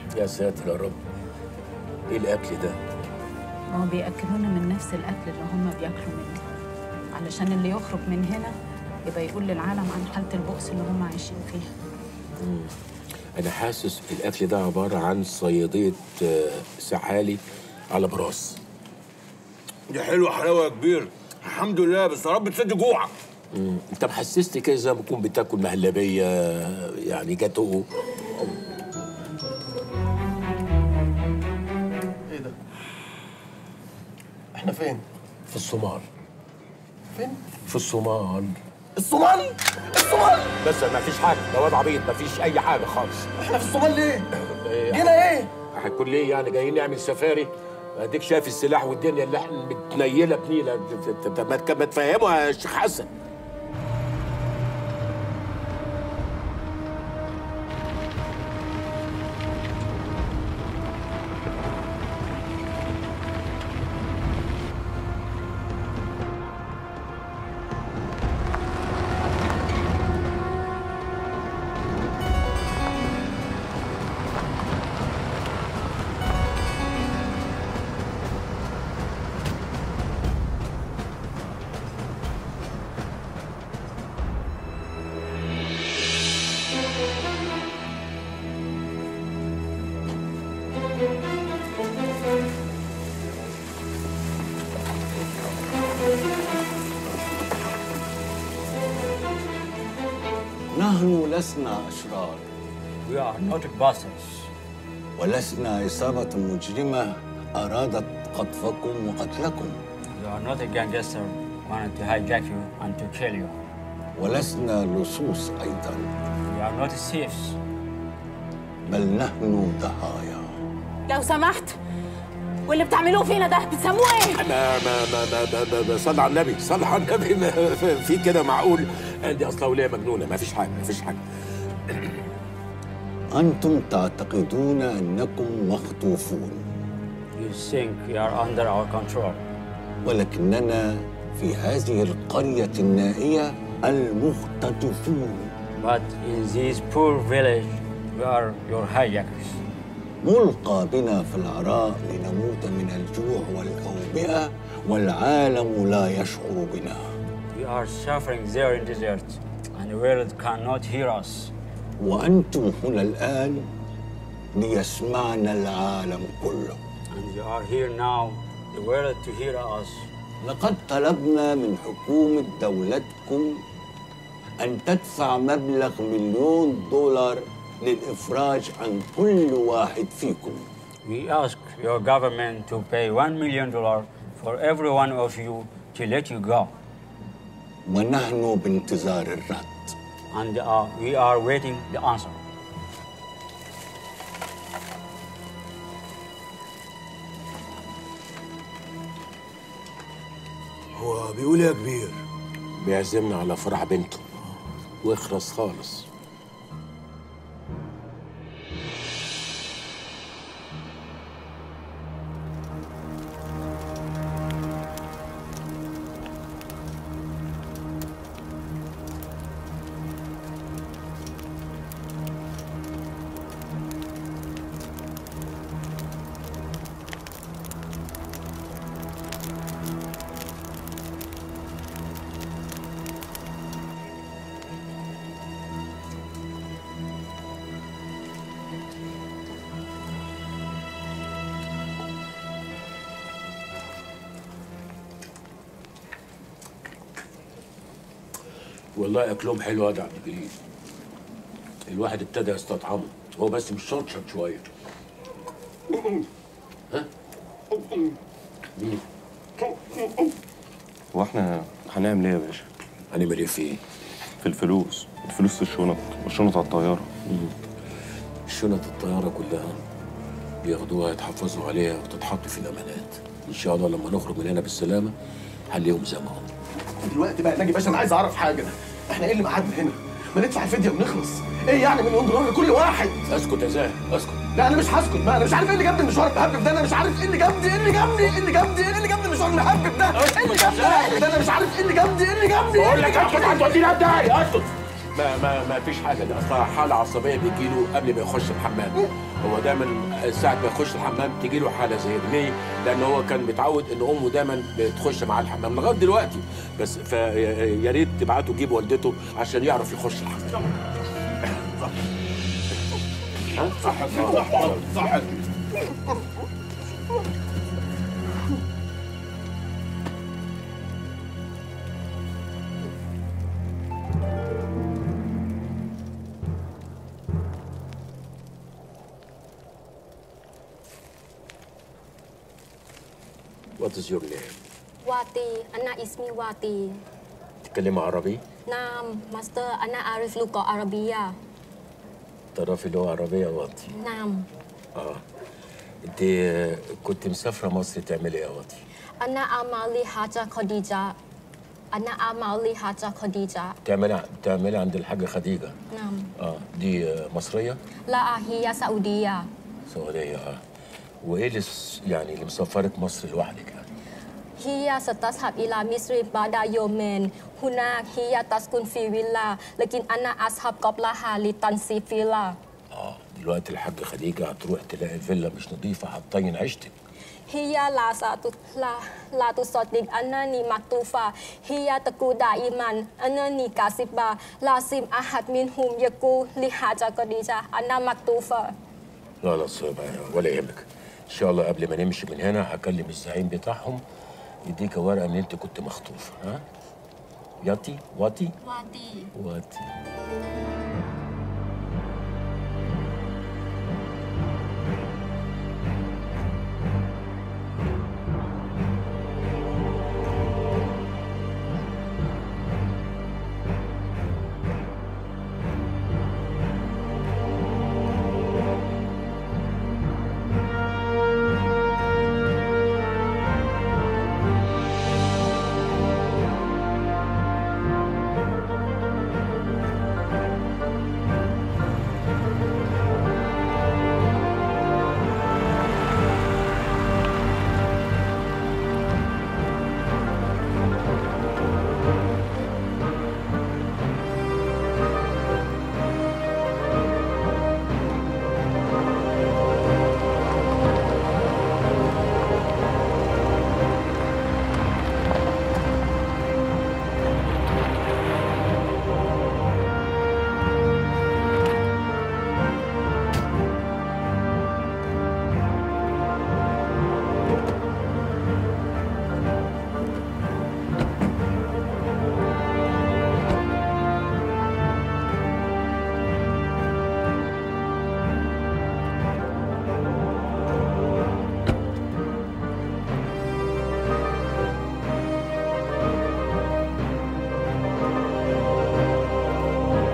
يا ساتر يا رب ايه الاكل ده ما هو بياكلونا من نفس الاكل اللي هم بياكلوا منه علشان اللي يخرج من هنا يبقى يقول للعالم عن حاله البؤس اللي هم عايشين فيها انا حاسس الاكل ده عباره عن صياديه آه، سحالي على براس دي حلوه حلاوه يا كبير الحمد لله بس يا رب تسد جوعك مم. انت محسسني كده زي ما تكون بتاكل مهلبيه يعني جاتو ايه ده؟ احنا فين؟ في الصومال فين؟ في الصومال الصومال؟ الصومال؟ بس ما فيش حاجه ده واد عبيط ما فيش اي حاجه خالص احنا في الصومال ليه؟ إيه، جينا ايه؟ هتكون ليه يعني جايين نعمل سفاري اديك شايف السلاح والدنيا اللي احنا متنيله بنيله طب ما تك- ما تفهمه يا شيخ حسن نحن لسنا أشرار We are not bastards. ولسنا عصابة مجرمة أرادت قطفكم وقتلكم We are not a gangster wanted to hijack you and to kill you. ولسنا لصوص أيضا We are not thieves. بل نحن ضحايا لو سمحت واللي بتعملوه فينا ده بتسموه ايه؟ ما ما ما ما ما, ما, ما صلى على النبي صلى على النبي ما في كده معقول دي اصلا وليه مجنونه ما فيش حاجه ما فيش حاجه أنتم تعتقدون أنكم مخطوفون You think you are under our control. ولكننا في هذه القرية النائية المختطفون But in this poor village, we are your hijackers. ملقى بنا في العراء لنموت من الجوع والأوبئة والعالم لا يشعر بنا We are suffering there in desert, and the world cannot hear us. وأنتم هنا الآن ليسمعنا العالم كله And you are here now, the world to hear us. لقد طلبنا من حكومة دولتكم أن تدفع مبلغ مليون دولار للإفراج عن كل واحد فيكم We ask your government to pay one million dollars for every one of you to let you go. ونحن بانتظار الرد And uh, we are waiting the answer. هو بيقول ايه يا كبير بيعزمنا على فرح بنته واخرس خالص والله اكلهم حلو يا عبد الجليل الواحد ابتدى يستطعمه هو بس مش شطشط شويه ها مين هو احنا هنعمل ايه يا باشا؟ هنعمل ايه في ايه؟ في الفلوس الفلوس في الشنط والشنط على الطيارة شنط الطياره كلها بياخدوها يتحفظوا عليها وتتحط في الامانات ان شاء الله لما نخرج من هنا بالسلامه هنلاقيهم زي ما هم دلوقتي بقى ناجي باشا انا عايز اعرف حاجه احنا ايه اللي مقعدنا هنا؟ ما ندفع الفديه ونخلص ايه يعني مليون دولار لكل واحد؟ اسكت يا زاهر اسكت لا انا مش هسكت بقى انا مش عارف ايه اللي جابني المشوار المهبب ده انا مش عارف ايه اللي جابني ايه اللي جابني ايه اللي جابني ايه اللي جابني المشوار المهبب ده ايه اللي جابني المهبب ده انا مش عارف ايه اللي جابني ايه اللي جابني ايه بقول اللي لك اسكت جابني هتودينا بداية اسكت ما ما ما فيش حاجه ده اصلا حاله عصبيه بيجيله قبل ما يخش الحمام هو دايما ساعة ما يخش الحمام تجي له حالة زي دي ليه؟ لأن هو كان متعود إن أمه دايما بتخش معاه الحمام لغاية دلوقتي بس فيا ريت تبعتوا تجيب والدته عشان يعرف يخش الحمام ها؟ صح صح صح What is your name? Wati, Anna اسمي Wati. تتكلم عربي؟ نعم ماستر أنا أعرف لغة عربية. تعرفي لغة عربية واطي نعم اه انت كنت مسافرة مصر تعملي ايه يا واطي؟ أنا أعمل لي حاجة خديجة. أنا أعمل لي حاجة خديجة. بتعملي بتعملي عند الحاجة خديجة نعم. اه دي آه، مصرية؟ لا هي سعودية. سعودية اه وايه اللي س- يعني اللي مسافرك مصر لوحدك يعني؟ هي ستذهب إلى مصر بعد يومين. هناك هي تسكن في فيلا، لكن أنا أذهب قبلها لتنظيف فيلا. اه دلوقتي الحاجة خديجة هتروح تلاقي الفيلا مش نظيفة هتطين عيشتك هي لا ست- لا لا تصدق أنني مكتوفة هي تقول دائما أنني كاذبة لازم أحد منهم يقول لحاجة خديجة أنا مكتوفة لا لا صعب ولا يهمك ان شاء الله قبل ما نمشي من هنا هكلم الزعيم بتاعهم يديك ورقة ان انت كنت مخطوفة ها؟ ياتي واتي وادي واتي